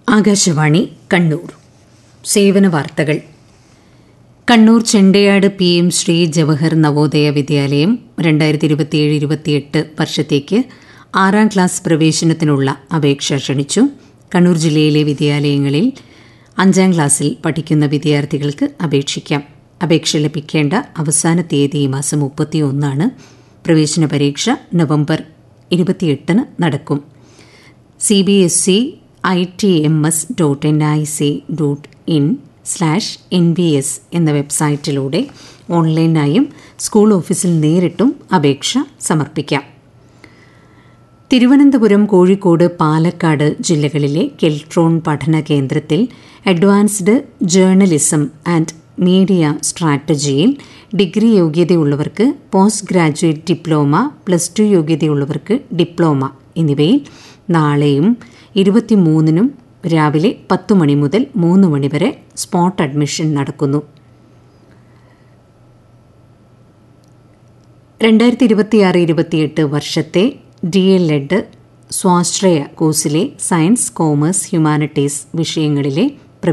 ആകാശവാണി കണ്ണൂർ സേവന വാർത്തകൾ Kannur Chendayad P M Shri Jawahar Navodaya Vidyalaya രണ്ടായിരത്തി ഇരുപത്തിയേഴ് ഇരുപത്തിയെട്ട് വർഷത്തേക്ക് ആറാം ക്ലാസ് പ്രവേശനത്തിനുള്ള അപേക്ഷ ക്ഷണിച്ചു കണ്ണൂർ ജില്ലയിലെ വിദ്യാലയങ്ങളിൽ അഞ്ചാം ക്ലാസ്സിൽ പഠിക്കുന്ന വിദ്യാർത്ഥികൾക്ക് അപേക്ഷിക്കാം അപേക്ഷ ലഭിക്കേണ്ട അവസാന തീയതി ഈ മാസം മുപ്പത്തിയൊന്നാണ് പ്രവേശന പരീക്ഷ നവംബർ ഇരുപത്തിയെട്ടിന് നടക്കും C B S E I T M S dot N I C dot in slash N B S എന്ന വെബ്സൈറ്റിലൂടെ ഓൺലൈനായും സ്കൂൾ ഓഫീസിൽ നേരിട്ടും അപേക്ഷ സമർപ്പിക്കാം തിരുവനന്തപുരം കോഴിക്കോട് പാലക്കാട് ജില്ലകളിലെ കെൽട്രോൺ പഠന കേന്ദ്രത്തിൽ അഡ്വാൻസ്ഡ് ജേർണലിസം ആൻഡ് മീഡിയ സ്ട്രാറ്റജിയിൽ ഡിഗ്രി യോഗ്യതയുള്ളവർക്ക് post graduate diploma plus two യോഗ്യതയുള്ളവർക്ക് ഡിപ്ലോമ എന്നിവയിൽ നാളെയും ഇരുപത്തിമൂന്നിനും രാവിലെ പത്ത് മണി മുതൽ മൂന്ന് മണി വരെ സ്പോട്ട് അഡ്മിഷൻ നടക്കുന്നു രണ്ടായിരത്തി ഇരുപത്തിയാറ് ഇരുപത്തിയെട്ട് വർഷത്തെ ഡി എൽ എഡ് സ്വാശ്രയ കോഴ്സിലെ സയൻസ് കോമേഴ്സ് ഹ്യൂമാനിറ്റീസ് വിഷയങ്ങളിലെ